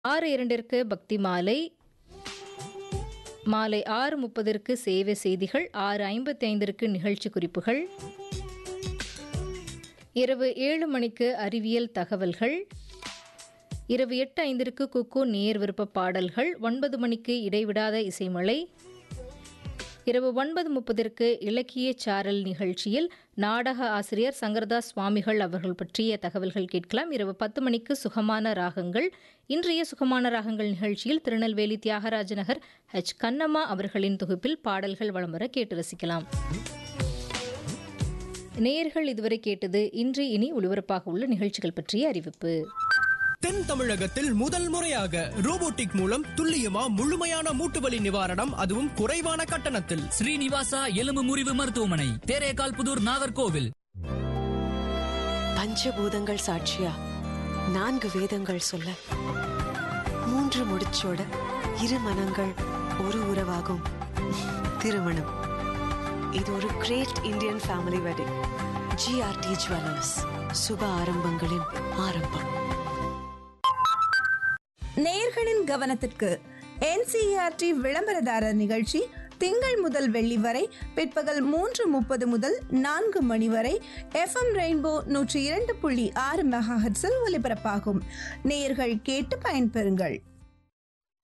ஆறு இரண்டிற்கு பக்தி மாலை மாலை ஆறு முப்பதற்கு சேவை செய்திகள் ஆறு ஐம்பத்தி ஐந்திற்கு நிகழ்ச்சி குறிப்புகள் இரவு ஏழு மணிக்கு அறிவியல் தகவல்கள் இரவு எட்டு ஐந்திற்கு குக்கு நேர் விருப்ப பாடல்கள் ஒன்பது மணிக்கு இடைவிடாத இசைமலை இரவு ஒன்பது முப்பதிற்கு இலக்கிய சாரல் நிகழ்ச்சியில் நாடக ஆசிரியர் சங்கரதாஸ் சுவாமிகள் அவர்கள் பற்றிய தகவல்கள் கேட்கலாம் இரவு பத்து மணிக்கு சுகமான ராகங்கள் இன்றைய சுகமான ராகங்கள் நிகழ்ச்சியில் திருநெல்வேலி தியாகராஜ நகர் ஹெச் கண்ணம்மா அவர்களின் தொகுப்பில் பாடல்கள் வலம் வர கேட்டு ரசிக்கலாம் நேயர்கள் இதுவரை கேட்டது இன்று இனி ஒளிபரப்பாக உள்ள நிகழ்ச்சிகள் பற்றிய அறிவிப்பு தென் தமிழகத்தில் முதல் முறையாக ரோபோட்டிக் மூலம் துல்லியமா முழுமையான மூட்டுவலி நிவாரணம் அதுவும் குறைவான கட்டணத்தில் ஸ்ரீனிவாசா எலும்பு முறிவு மருத்துவமனை தேரேகால் புதூர் நாகர்கோவில் பஞ்சபூதங்கள் சாட்சியா நான்கு வேதங்கள் சொல்ல மூன்று முடிச்சோட இரு மனங்கள் ஒரு உறவாகும் திருமணம் இது ஒரு great Indian family wedding GRT jewellers சுப ஆரம்பங்களின் ஆரம்பம் நேயர்களின் கவனத்திற்கு என்சிஇஆர்டி விளம்பரதாரர் நிகழ்ச்சி திங்கள் முதல் வெள்ளி வரை பிற்பகல் மூன்று முப்பது முதல் நான்கு மணி வரை எஃப்எம் ரெயின்போ நூற்றி இரண்டு புள்ளி ஆறு மெகாஹர்ட்ஸில் ஒலிபரப்பாகும் நேயர்கள் கேட்டு பயன்பெறுங்கள்